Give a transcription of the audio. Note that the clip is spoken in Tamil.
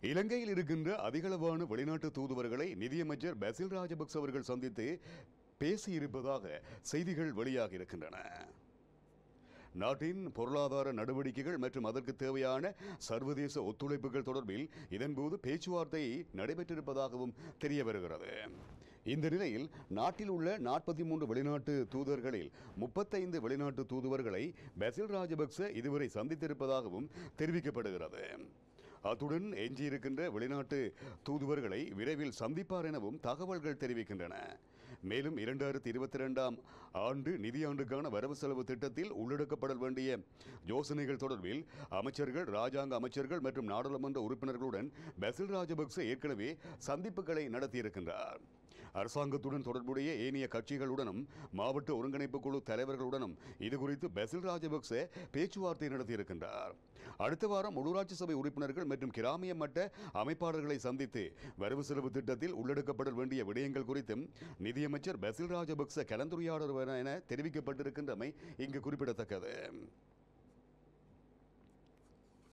இலங்கையில் இருக்கின்ற அதிகளவான வெளிநாட்டு தூதுவர்களை நிதியமைச்சர் பசில் ராஜபக்ச அவர்கள் சந்தித்து பேசியிருப்பதாக செய்திகள் வெளியாகி இருக்கின்றன நாட்டின் பொருளாதார நடவடிக்கைகள் மற்றும் அதற்கு தேவையான சர்வதேச ஒத்துழைப்புகள் தொடர்பில் இதன்போது பேச்சுவார்த்தை நடைபெற்றிருப்பதாகவும் தெரிய வருகிறது இந்த நிலையில் நாட்டில் உள்ள நாற்பத்தி மூன்று வெளிநாட்டு தூதர்களில் முப்பத்தைந்து வெளிநாட்டு தூதுவர்களை பசில் ராஜபக்ச இதுவரை சந்தித்திருப்பதாகவும் தெரிவிக்கப்படுகிறது அத்துடன் எஞ்சியிருக்கின்ற வெளிநாட்டு தூதுவர்களை விரைவில் சந்திப்பார் எனவும் தகவல்கள் தெரிவிக்கின்றன மேலும் இரண்டாயிரத்தி இருபத்தி ரெண்டாம் ஆண்டு நிதியாண்டுக்கான வரவு செலவு திட்டத்தில் உள்ளடக்கப்பட வேண்டிய யோசனைகள் தொடர்பில் அமைச்சர்கள் ராஜாங்க அமைச்சர்கள் மற்றும் நாடாளுமன்ற உறுப்பினர்களுடன் பசில் ராஜபக்ச ஏற்கனவே சந்திப்புகளை நடத்தியிருக்கின்றார் அரசாங்கத்துடன் தொடர்புடைய ஏனைய கட்சிகளுடனும் மாவட்ட ஒருங்கிணைப்பு குழு தலைவர்களுடனும் இதுகுறித்து பசில் ராஜபக்ச பேச்சுவார்த்தை நடத்தியிருக்கின்றார் அடுத்த வாரம் உள்ளூராட்சி சபை உறுப்பினர்கள் மற்றும் கிராமிய மட்ட அமைப்பாளர்களை சந்தித்து வரவு செலவு திட்டத்தில் உள்ளடக்கப்பட வேண்டிய விடயங்கள் குறித்தும் நிதியமைச்சர் பசில் ராஜபக்ச கலந்துரையாடுவர் என தெரிவிக்கப்பட்டிருக்கின்றமை இங்கு குறிப்பிடத்தக்கது